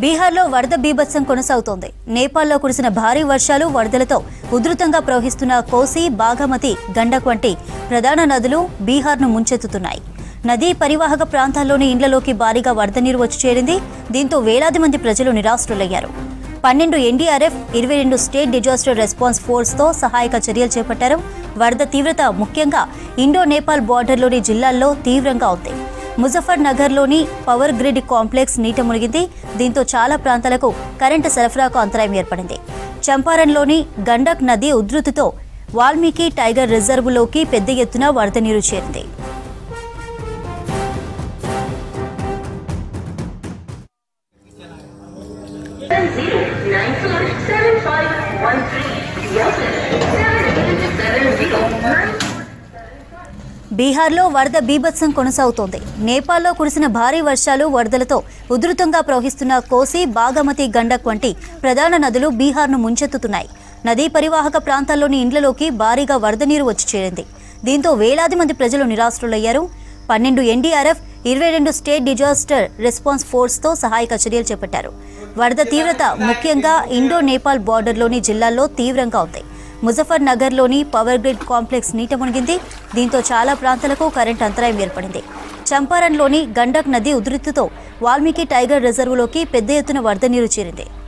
బీహార్లో వరద బీభత్సం కొనసాగుతోంది నేపాల్లో కురిసిన భారీ వర్షాలు వరదలతో ఉధృతంగా ప్రవహిస్తున్న కోసి బాగమతి గండక్ వంటి ప్రధాన నదులు బీహార్ను ముంచెత్తుతున్నాయి నదీ పరివాహక ప్రాంతాల్లోని ఇండ్లలోకి భారీగా వరద నీరు వచ్చి చేరింది దీంతో వేలాది మంది ప్రజలు నిరాశ్రులయ్యారు పన్నెండు ఎన్డీఆర్ఎఫ్ ఇరవై రెండు స్టేట్ డిజాస్టర్ రెస్పాన్స్ ఫోర్స్తో సహాయక చర్యలు చేపట్టారు వరద తీవ్రత ముఖ్యంగా ఇండో నేపాల్ బార్డర్లోని జిల్లాల్లో తీవ్రంగా ఉంది ముజఫర్ నగర్లోని పవర్ గ్రిడ్ కాంప్లెక్స్ నీట మునిగింది దీంతో చాలా ప్రాంతాలకు కరెంటు సరఫరాకు అంతరాయం ఏర్పడింది చంపారణ్లోని గండక్ నది ఉధృతితో వాల్మీకి టైగర్ రిజర్వులోకి పెద్ద ఎత్తున వరద నీరు చేరింది zero nine four seven five one three. Yelton seven eight seven zero nine. బీహార్లో వరద బీభత్సం కొనసాగుతోంది నేపాల్లో కురిసిన భారీ వర్షాలు వరదలతో ఉధృతంగా ప్రవహిస్తున్న కోసి బాగమతి గండక్ వంటి ప్రధాన నదులు బీహార్ను ముంచెత్తుతున్నాయి నదీ పరివాహక ప్రాంతాల్లోని ఇండ్లలోకి భారీగా వరద నీరు వచ్చి చేరింది దీంతో వేలాది మంది ప్రజలు నిరాశ్రులయ్యారు పన్నెండు ఎన్డీఆర్ఎఫ్ ఇరవై రెండు స్టేట్ డిజాస్టర్ రెస్పాన్స్ ఫోర్స్తో సహాయక చర్యలు చేపట్టారు వరద తీవ్రత ముఖ్యంగా ఇండో నేపాల్ బార్డర్లోని జిల్లాల్లో తీవ్రంగా ఉంది ముజఫర్ నగర్లోని పవర్ గ్రిడ్ కాంప్లెక్స్ నీట మునిగింది దీంతో చాలా ప్రాంతాలకు కరెంట్ అంతరాయం ఏర్పడింది చంపారణ్లోని గండక్ నది ఉధృతితో వాల్మీకి టైగర్ రిజర్వులోకి పెద్ద ఎత్తున వరద నీరు చేరింది